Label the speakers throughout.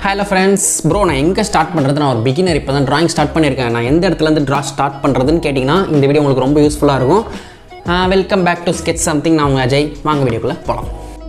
Speaker 1: hello friends bro நான் எங்கே start பண்ணுறது நான் ஒரு பிகினர் இப்போ தான் ட்ராயிங் ஸ்டார்ட் பண்ணியிருக்கேன் நான் எந்த இடத்துலேருந்து ட்ரா ஸ்டார்ட் பண்ணுறதுன்னு கேட்டிங்கன்னா இந்த வீடியோ உங்களுக்கு ரொம்ப யூஸ்ஃபுல்லாக இருக்கும் welcome back to sketch something நான் உங்கள் அஜய் வாங்க வீடியோக்குள்ளே போகலாம்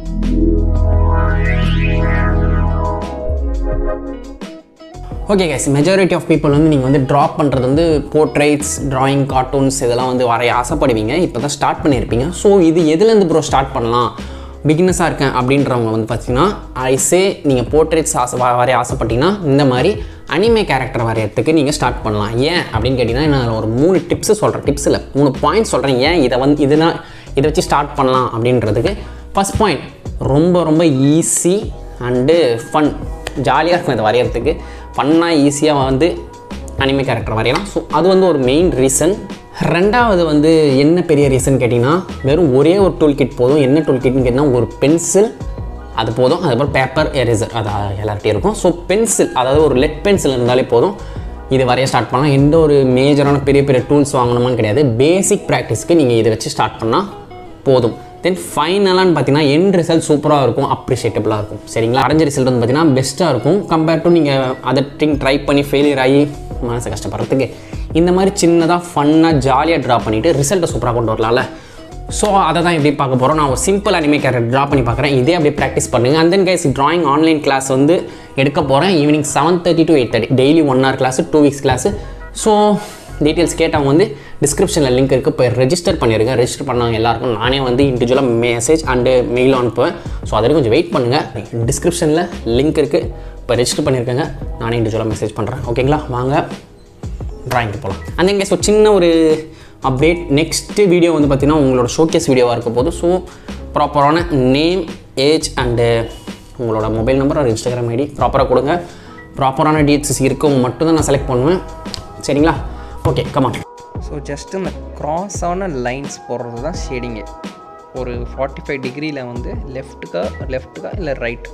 Speaker 1: okay guys majority of people வந்து நீங்கள் வந்து ட்ரா பண்ணுறது வந்து போர்ட்ரைட்ஸ் drawing கார்ட்டூன்ஸ் இதெல்லாம் வந்து வரைய ஆசைப்படுவீங்க இப்போ தான் ஸ்டார்ட் பண்ணியிருப்பீங்க ஸோ இது எதுலேருந்து ப்ரோ ஸ்டார்ட் பண்ணலாம் பிகினஸாக இருக்கேன் அப்படின்றவங்க வந்து பார்த்தீங்கன்னா ஐசே நீங்கள் போர்ட்ரேட்ஸ் ஆசை வ- வரைய ஆசைப்பட்டீங்கன்னா இந்த மாதிரி அனிமே கேரக்டர் வரையறதுக்கு நீங்கள் ஸ்டார்ட் பண்ணலாம் ஏன் அப்படின்னு கேட்டிங்கன்னா நான் அதில் ஒரு மூணு டிப்ஸ் சொல்கிறேன் டிப்ஸ் இல்லை மூணு பாயிண்ட்ஸ் சொல்கிறேன் ஏன் இதை வந்து இதுனா இதை வச்சு ஸ்டார்ட் பண்ணலாம் அப்படின்றதுக்கு ஃபஸ்ட் பாயிண்ட் ரொம்ப ரொம்ப ஈஸி அண்டு ஃபன் ஜாலியாக இருக்கும் இதை வரையறதுக்கு ஃபன்னாக ஈஸியாக வந்து அனிமே கேரக்டர் வரையலாம் ஸோ அது வந்து ஒரு மெயின் ரீசன் ரெண்டாவது வந்து என்ன பெரிய ரீசன் கேட்டிங்கன்னா வெறும் ஒரே ஒரு டூல் கிட் போதும் என்ன டூல் கிட்னு கேட்டிங்கன்னா ஒரு பென்சில் அது போதும் அதுக்கப்புறம் பேப்பர் எரேசர் அது எல்லார்ட்டையும் இருக்கும் ஸோ பென்சில் அதாவது ஒரு லெட் பென்சில் இருந்தாலே போதும் இது வரைய ஸ்டார்ட் பண்ணலாம் எந்த ஒரு மேஜரான பெரிய பெரிய டூல்ஸ் வாங்கணுமான்னு கிடையாது பேசிக் ப்ராக்டிஸ்க்கு நீங்கள் இதை வச்சு ஸ்டார்ட் பண்ணால் போதும் தென் ஃபைனலான்னு பார்த்தீங்கன்னா எண்ட் ரிசல்ட் சூப்பராக இருக்கும் அப்ரிஷியேட்டபுளாக இருக்கும் சரிங்களா அரைஞ்ச ரிசல்ட் வந்து பார்த்தீங்கன்னா பெஸ்ட்டாக இருக்கும் கம்பேர் டு நீங்கள் அதர் திங் ட்ரை பண்ணி ஃபெயிலியர் ஆகி மனசை கஷ்டப்படுறதுக்கு இந்த மாதிரி சின்னதாக ஃபன்னாக ஜாலியாக ட்ரா பண்ணிவிட்டு ரிசல்ட்டை சூப்பராக கொண்டு வரலாம்ல ஸோ அதை தான் எப்படி பார்க்க போகிறோம் நான் ஒரு சிம்பிள் அனிமே கேரக்டர் ட்ரா பண்ணி பார்க்குறேன் இதே அப்படியே ப்ராக்டிஸ் பண்ணுங்கள் and then guys drawing online class வந்து எடுக்க போகிறேன் evening seven thirty to eight thirty daily one hour class two weeks class so details கேட்டவங்க வந்து டிஸ்கிரிப்ஷனில் லிங்க் இருக்குது போய் ரெஜிஸ்டர் பண்ணிருங்க ரெஜிஸ்டர் பண்ணவங்க எல்லாருக்கும் நானே வந்து இண்டிவிஜுவலாக மெசேஜ் அண்டு மெயில் அனுப்புவேன் ஸோ அது வரைக்கும் கொஞ்சம் வெயிட் பண்ணுங்கள் டிஸ்கிரிப்ஷனில் லிங்க் இருக்குது இப்போ ரெஜிஸ்டர் பண்ணியிருக்கேங்க நானே இண்டிவிஜுவலாக மெசேஜ் பண்ணுறேன் ஓகேங்களா வாங்க ட்ராயிங்க்கு போகலாம் அந்த இங்கே ஸோ சின்ன ஒரு அப்டேட் நெக்ஸ்ட் வீடியோ வந்து பார்த்தீங்கன்னா உங்களோட ஷோகேஸ் வீடியோவாக இருக்க போது ஸோ ப்ராப்பரான நேம் ஏஜ் அண்டு உங்களோட மொபைல் நம்பர் ஒரு இன்ஸ்டாகிராம் ஐடி ப்ராப்பராக கொடுங்க ப்ராப்பரான டீட்ஸ் இருக்கவங்க மட்டும்தான் நான் செலக்ட் பண்ணுவேன் சரிங்களா ஓகே கமான்
Speaker 2: ஸோ ஜஸ்ட் இந்த க்ராஸான லைன்ஸ் போடுறது தான் ஷேடிங்கு ஒரு ஃபார்ட்டி ஃபைவ் டிகிரியில் வந்து லெஃப்ட்டுக்கா லெஃப்ட்டுக்கா இல்லை ரைட்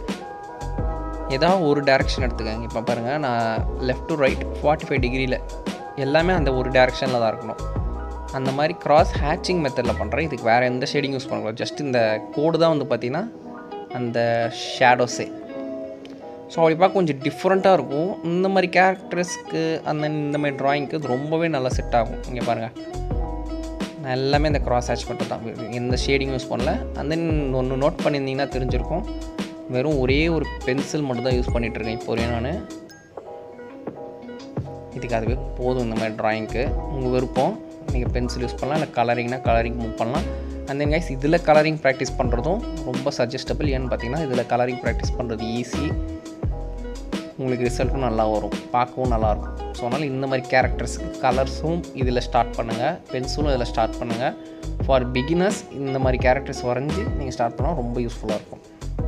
Speaker 2: ஏதாவது ஒரு டேரெக்ஷன் எடுத்துக்கங்க இப்போ பாருங்கள் நான் left to right forty five டிகிரியில் எல்லாமே அந்த ஒரு டேரெக்ஷனில் தான் இருக்கணும் அந்த மாதிரி கிராஸ் ஹேட்சிங் மெத்தடில் பண்ணுறேன் இதுக்கு வேறு எந்த ஷேடிங் யூஸ் பண்ணக்கூடாது ஜஸ்ட் இந்த கோடு தான் வந்து பார்த்திங்கன்னா அந்த ஷேடோஸே ஸோ அப்படி பார்க்க கொஞ்சம் டிஃப்ரெண்ட்டாக இருக்கும் இந்த மாதிரி கேரக்டர்ஸ்க்கு அந்த இந்த மாதிரி ட்ராயிங்க்கு இது ரொம்பவே நல்லா செட் ஆகும் இங்கே பாருங்கள் நான் எல்லாமே இந்த கிராஸ் ஹேட்ச் மட்டும் தான் எந்த ஷேடிங் யூஸ் பண்ணல அந்த ஒன்று நோட் பண்ணியிருந்தீங்கன்னா தெரிஞ்சிருக்கும் வெறும் ஒரே ஒரு பென்சில் மட்டும் தான் யூஸ் பண்ணிகிட்ருக்கேன் இப்போ வரையும் நான் இதுக்கு அதுவே போதும் இந்த மாதிரி ட்ராயிங்க்கு உங்கள் விருப்பம் நீங்கள் பென்சில் யூஸ் பண்ணலாம் இல்லை கலரிங்னா கலரிங் மூவ் பண்ணலாம் அண்ட் தென் கைஸ் இதில் கலரிங் ப்ராக்டிஸ் பண்ணுறதும் ரொம்ப சஜஸ்டபிள் ஏன்னு பார்த்தீங்கன்னா இதில் கலரிங் ப்ராக்டிஸ் பண்ணுறது ஈஸி உங்களுக்கு ரிசல்ட்டும் நல்லா வரும் பார்க்கவும் நல்லாயிருக்கும் ஸோ அதனால் இந்த மாதிரி கேரக்டர்ஸுக்கு கலர்ஸும் இதில் ஸ்டார்ட் பண்ணுங்கள் பென்சிலும் இதில் ஸ்டார்ட் பண்ணுங்கள் ஃபார் பிகினர்ஸ் இந்த மாதிரி கேரக்டர்ஸ் வரைஞ்சி நீங்கள் ஸ்டார்ட் பண்ணால் ரொம்ப யூஸ்ஃபுல்லாக இருக்கும்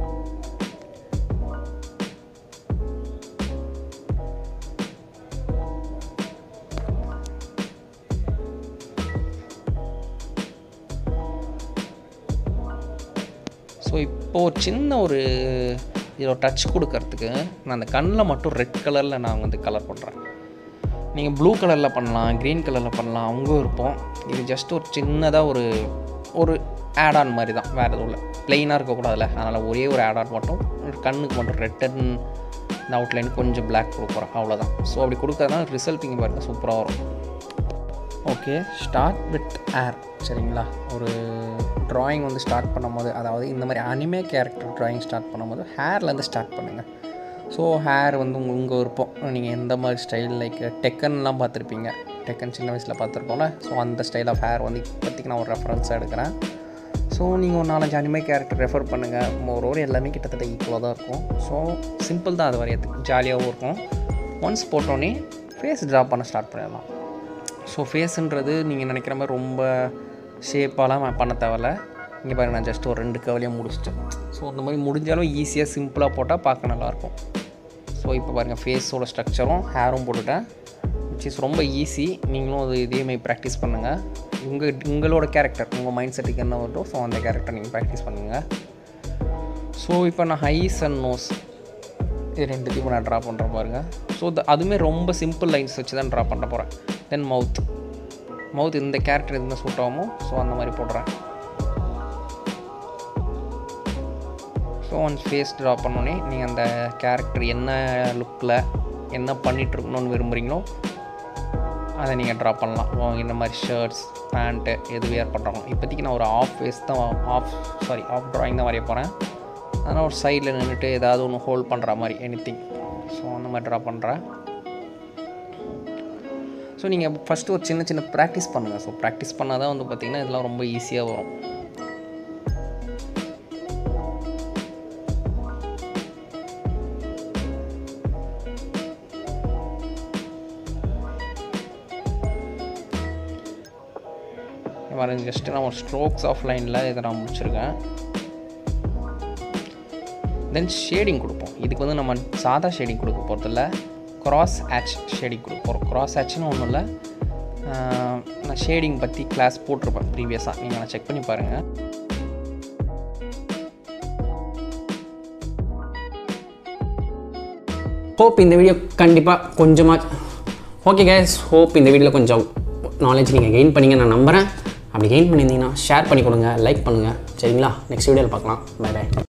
Speaker 2: ஸோ இப்போ ஒரு சின்ன ஒரு இதில் டச் கொடுக்கறதுக்கு நான் அந்த கண்ணில் மட்டும் ரெட் கலரில் நான் வந்து கலர் பண்ணுறேன் நீங்கள் ப்ளூ கலரில் பண்ணலாம் க்ரீன் கலரில் பண்ணலாம் அவங்க விருப்பம் இது ஜஸ்ட் ஒரு சின்னதாக ஒரு ஒரு ஆட் ஆன் மாதிரி தான் வேறு எதுவும் இல்லை ப்ளெயினாக இருக்கக்கூடாதுல்ல அதனால் ஒரே ஒரு ஆட் ஆன் மட்டும் ஒரு கண்ணுக்கு மட்டும் ரெட் அண்ட் இந்த அவுட்லைன் கொஞ்சம் பிளாக் கொடுக்குறேன் அவ்வளோதான் ஸோ அப்படி கொடுக்கறதுனால ரிசல்ட் இங்கே பாருங்கள் சூப்பராக வரும் ஓகே ஸ்டார்ட் வித் ஏர் சரிங்களா ஒரு ட்ராயிங் வந்து ஸ்டார்ட் பண்ணும்போது அதாவது இந்த மாதிரி அனிமே கேரக்டர் ட்ராயிங் ஸ்டார்ட் பண்ணும்போது ஹேர்லேருந்து ஸ்டார்ட் பண்ணுங்கள் ஸோ ஹேர் வந்து உங்கள் உங்கள் விருப்பம் நீங்கள் எந்த மாதிரி ஸ்டைல் லைக் டெக்கன்லாம் பார்த்துருப்பீங்க டெக்கன் சின்ன வயசில் பார்த்துருப்போம்ல ஸோ அந்த ஸ்டைல் ஆஃப் ஹேர் வந்து இப்போதைக்கு நான் ஒரு ரெஃபரன்ஸாக எடுக்கிறேன் ஸோ நீங்கள் ஒரு நாலஞ்சு அனிமே கேரக்டர் ரெஃபர் பண்ணுங்கள் ஒரு ஒரு எல்லாமே கிட்டத்தட்ட ஈக்குவலாக தான் இருக்கும் ஸோ சிம்பிள் தான் அது வரையத்துக்கு ஜாலியாகவும் இருக்கும் ஒன்ஸ் போட்டோன்னே ஃபேஸ் ட்ரா பண்ண ஸ்டார்ட் பண்ணிடலாம் ஸோ ஃபேஸுன்றது நீங்கள் நினைக்கிற மாதிரி ரொம்ப ஷேப்பாலாம் பண்ண தேவையில்ல இங்கே பாருங்க நான் ஜஸ்ட் ஒரு ரெண்டு கவலையும் முடிச்சிட்டேன் ஸோ அந்த மாதிரி முடிஞ்சாலும் ஈஸியாக சிம்பிளாக போட்டால் பார்க்க நல்லாயிருக்கும் ஸோ இப்போ பாருங்கள் ஃபேஸோட ஸ்ட்ரக்சரும் ஹேரும் போட்டுட்டேன் விச் இஸ் ரொம்ப ஈஸி நீங்களும் அது இதே மாதிரி ப்ராக்டிஸ் பண்ணுங்கள் உங்கள் உங்களோட கேரக்டர் உங்கள் மைண்ட் செட்டுக்கு என்ன வருதோ ஸோ அந்த கேரக்டர் நீங்கள் ப்ராக்டிஸ் பண்ணுங்கள் ஸோ இப்போ நான் ஹைஸ் அண்ட் நோஸ் இது ரெண்டுத்தையும் நான் ட்ரா பண்ணுறேன் பாருங்கள் ஸோ அதுவுமே ரொம்ப சிம்பிள் லைன்ஸ் வச்சு தான் ட்ரா பண்ண போகிறேன் தென் மவுத் மவுத் இந்த கேரக்டர் எதுனா சூட் ஆகுமோ ஸோ அந்த மாதிரி போடுறேன் so so once face draw பண்ணோன்னே நீங்கள் அந்த கேரக்டர் என்ன லுக்கில் என்ன பண்ணிகிட்ருக்கணும்னு விரும்புகிறீங்களோ அதை நீங்கள் ட்ரா பண்ணலாம் ஓ, இந்த மாதிரி ஷர்ட்ஸ் பேண்ட்டு எது வேர் பண்ணுறாங்க இப்போதைக்கு நான் ஒரு ஆஃப் ஃபேஸ் தான் ஆஃப் சாரி ஆஃப் ட்ராயிங் தான் வரைய போகிறேன் அதனால் ஒரு சைடில் நின்றுட்டு ஏதாவது ஒன்று ஹோல்ட் பண்ணுற மாதிரி எனி திங் ஸோ அந்த மாதிரி ட்ரா பண்ணுறேன் ஸோ நீங்கள் ஃபஸ்ட்டு ஒரு சின்ன சின்ன ப்ராக்டிஸ் பண்ணுங்கள் ஸோ ப்ராக்டிஸ் பண்ணால் தான் வந்து பார்த்திங்கன்னா இதெல்லாம் ரொம்ப ஈஸியாக வரும் பாருங்க ஜஸ்ட்டு நான் ஒரு ஸ்ட்ரோக்ஸ் ஆஃப் லைனில் இதை நான் முடிச்சிருக்கேன் தென் ஷேடிங் கொடுப்போம் இதுக்கு வந்து நம்ம சாதா ஷேடிங் கொடுக்க போகிறதில்ல கிராஸ் ஆச் ஷேடிங் கொடுக்க போகிறோம் கிராஸ் ஆச்னு ஒன்றும் இல்லை நான் ஷேடிங் பற்றி கிளாஸ் போட்டிருப்பேன் ப்ரீவியஸாக நீங்கள் நான் செக் பண்ணி பாருங்கள்
Speaker 1: ஹோப் இந்த வீடியோ கண்டிப்பாக கொஞ்சமாக ஓகே கேஸ் ஹோப் இந்த வீடியோவில் கொஞ்சம் நாலேஜ் நீங்கள் கெயின் பண்ணீங்க நான் நம்புகிறேன் அப்படி கெயின் பண்ணியிருந்தீங்கன்னா ஷேர் பண்ணி கொடுங்க லைக் பண்ணுங்கள் சரிங்களா நெக்ஸ்ட் வீடியோவில் பார்க்கலாம் பை பை